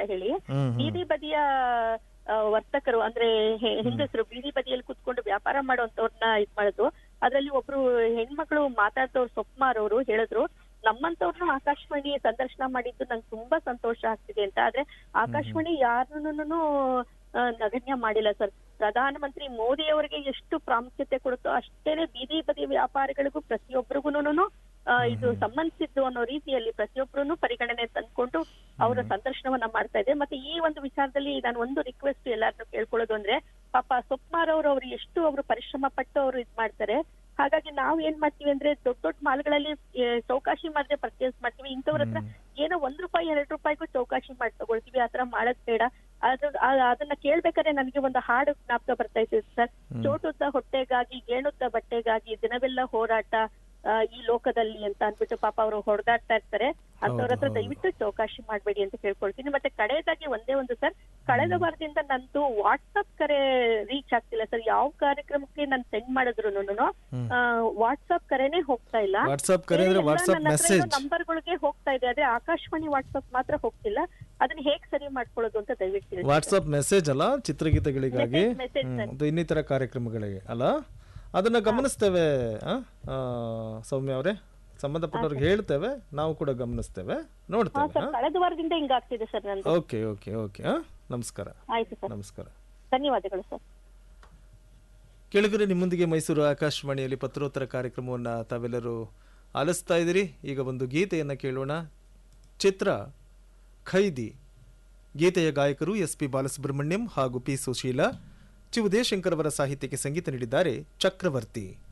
ಹೇಳಿ ಹ್ಮ್ ಬೀದಿ ಬದಿಯ ಆ, ವರ್ತಕರು ಅಂದ್ರೆ ಹೆ- ಹೆಂಗಸರು ಬೀದಿ ಬದಿಯಲ್ಲಿ ಕುತ್ಕೊಂಡು ವ್ಯಾಪಾರ ಮಾಡುವಂತವ್ರನ್ನ ಇದ್ ಮಾಡೋದು ಅದ್ರಲ್ಲಿ ಒಬ್ರು ಹೆಣ್ಮಕ್ಳು ಮಾತಾಡ್ತವ್ರು ಸೊಪ್ಮಾರ್ ಅವರು ಹೇಳಿದ್ರು ನಮ್ಮಂತವ್ರನ್ನ ಆಕಾಶವಾಣಿ ಸಂದರ್ಶನ ಮಾಡಿದ್ದು ನಂಗೆ ತುಂಬಾ ಸಂತೋಷ ಆಗ್ತಿದೆ ಅಂತ ಆದ್ರೆ ಆಕಾಶವಾಣಿ ಯಾರನ್ನೂ ನಗಣ್ಯ ಮಾಡಿಲ್ಲ ಸರ್ ಪ್ರಧಾನಮಂತ್ರಿ ಮೋದಿ ಅವರಿಗೆ ಎಷ್ಟು ಪ್ರಾಮುಖ್ಯತೆ ಕೊಡುತ್ತೋ ಅಷ್ಟೇನೆ ಬೀದಿ ಬದಿ ವ್ಯಾಪಾರಿಗಳಿಗೂ ಪ್ರತಿಯೊಬ್ಬರಿಗೂನು ಇದು ಸಂಬಂಧಿಸಿದ್ದು ಅನ್ನೋ ರೀತಿಯಲ್ಲಿ ಪ್ರತಿಯೊಬ್ಬರನ್ನು ಪರಿಗಣನೆ ತಂದ್ಕೊಂಡು ಅವರ ಸಂದರ್ಶನವನ್ನ ಮಾಡ್ತಾ ಇದೆ ಮತ್ತೆ ಈ ಒಂದು ವಿಚಾರದಲ್ಲಿ ನಾನು ಒಂದು ರಿಕ್ವೆಸ್ಟ್ ಎಲ್ಲಾರನ್ನು ಕೇಳ್ಕೊಳ್ಳೋದು ಅಂದ್ರೆ ಪಾಪ ಸೊಪ್ಮಾರ್ ಅವರು ಅವ್ರು ಎಷ್ಟು ಅವರು ಪರಿಶ್ರಮ ಪಟ್ಟು ಅವರು ಇದ್ ಮಾಡ್ತಾರೆ ಹಾಗಾಗಿ ನಾವು ಏನ್ ಮಾಡ್ತೀವಿ ಅಂದ್ರೆ ದೊಡ್ಡ ದೊಡ್ಡ ಮಾಲ್ಗಳಲ್ಲಿ ಏ, ಚೌಕಾಶಿ ಮಾಡಿದ್ರೆ ಪರ್ಚೇಸ್ ಮಾಡ್ತೀವಿ ಇಂಥವ್ರ ಹತ್ರ ಏನೋ ಒಂದ್ ರೂಪಾಯಿ ಎರಡ್ ರೂಪಾಯಿಗೂ ಚೌಕಾಶಿ ಮಾಡಿ ತಗೊಳ್ತೀವಿ ಆತರ ಮಾಡೋದ್ ಬೇಡ ಅದು ಆ- ಅದನ್ನ ಕೇಳ್ಬೇಕಾದ್ರೆ ನನಗೆ ಒಂದು ಹಾಡು ಜ್ಞಾಪಕ ಬರ್ತಾ ಇತ್ತು ಸರ್ ಚೋಟುದ್ದ ಹೊಟ್ಟೆಗಾಗಿ ಗೇಣುದ್ದ ಬಟ್ಟೆಗಾಗಿ ದಿನವೆಲ್ಲ ಹೋರಾಟ ಆ, ಈ ಲೋಕದಲ್ಲಿ ಅಂತ ಅನ್ಬಿಟ್ಟು ಪಾಪ ಅವರು ಹೊಡೆದಾಡ್ತಾ ಇರ್ತಾರೆ ಅಂತವ್ರ ಹತ್ರ ದಯವಿಟ್ಟು ಚೌಕಾಶಿ ಮಾಡ್ಬೇಡಿ ಅಂತ ಕೇಳ್ಕೊಳ್ತೀನಿ ಮತ್ತೆ ಕಡೆಯದಾಗಿ ಒಂದೇ ಒಂದು ಸರ್ ಕಳೆದ ವಾರದಿಂದ ನಂದು ವಾಟ್ಸ್ಆಪ್ ಕರೆ ರೀಚ್ ಆಗ್ತಿಲ್ಲ ಸರ್ ಯಾವ ಕಾರ್ಯಕ್ರಮಕ್ಕೆ ನಾನು ಸೆಂಡ್ ಮಾಡಿದ್ರು ವಾಟ್ಸ್ಆಪ್ ಕರೆನೇ ಹೋಗ್ತಾ ಇಲ್ಲ ವಾಟ್ಸಪ್ ಕರೆ ಅಂದ್ರೆ ವಾಟ್ಸಪ್ ಮೆಸೇಜ್ ನಂಬರ್ಗಳಿಗೆ ಹೋಗ್ತಾ ಇದೆ ಆದ್ರೆ ಆಕಾಶವಾಣಿ ವಾಟ್ಸ್ಆಪ್ ಮಾತ್ರ ಹೋಗ್ತಿಲ್ಲ ಅದನ್ನ ಹೇಗ್ ಸರಿ ಮಾಡ್ಕೊಳ್ಳೋದು ಅಂತ ದಯವಿಟ್ಟು ತಿಳಿಸಿ. ವಾಟ್ಸಪ್ ಮೆಸೇಜ್ ಅಲ್ಲ ಚಿತ್ರಗೀತೆಗಳಿಗಾಗಿ Message, message, ಹ್ಮ್, sir. ಮತ್ತು ಇನ್ನಿತರ ಕಾರ್ಯಕ್ರಮಗಳಿಗೆ ಅಲ್ಲ ಅದನ್ನ ಗಮನಿಸ್ತೇವೆ ಆ? ಆ, ಸೌಮ್ಯ ಅವರೇ ಸಂಬಂಧಪಟ್ಟವ್ರಿಗೆ ಹೇಳ್ತೇವೆ ನಾವು ಕೂಡ ಗಮನಿಸ್ತೇವೆ ಹಾ ನೋಡ್ತೇವೆ ಸರ್ ಕಳೆದ ವಾರದಿಂದ ಹಿಂಗಾಗ್ತಿದೆ ಸರ್ ನಂದು ಓಕೆ ಓಕೆ ಓಕೆ ಆ? ನಮಸ್ಕಾರ ಆಯ್ತು ಸರ್ ನಮಸ್ಕಾರ ಧನ್ಯವಾದಗಳು ಸರ್ ಕೆಳಗರೆ ನಿಮ್ಮೊಂದಿಗೆ ಮೈಸೂರು ಆಕಾಶವಾಣಿಯಲ್ಲಿ ಪತ್ರೋತ್ತರ ಕಾರ್ಯಕ್ರಮವನ್ನು ತಾವೆಲ್ಲರೂ ಆಲಿಸ್ತಾ ಇದ್ದೀರಿ ಈಗ ಒಂದು ಗೀತೆಯನ್ನು ಕೇಳೋಣ ಚಿತ್ರ ಖೈದಿ ಗೀತೆಯ ಗಾಯಕರು ಎಸ್ ಪಿ ಬಾಲಸುಬ್ರಹ್ಮಣ್ಯಂ ಹಾಗೂ ಪಿ ಸುಶೀಲ ಚಿ ಉದಯಶಂಕರ್ ಅವರ ಸಾಹಿತ್ಯಕ್ಕೆ ಸಂಗೀತ ನೀಡಿದ್ದಾರೆ ಚಕ್ರವರ್ತಿ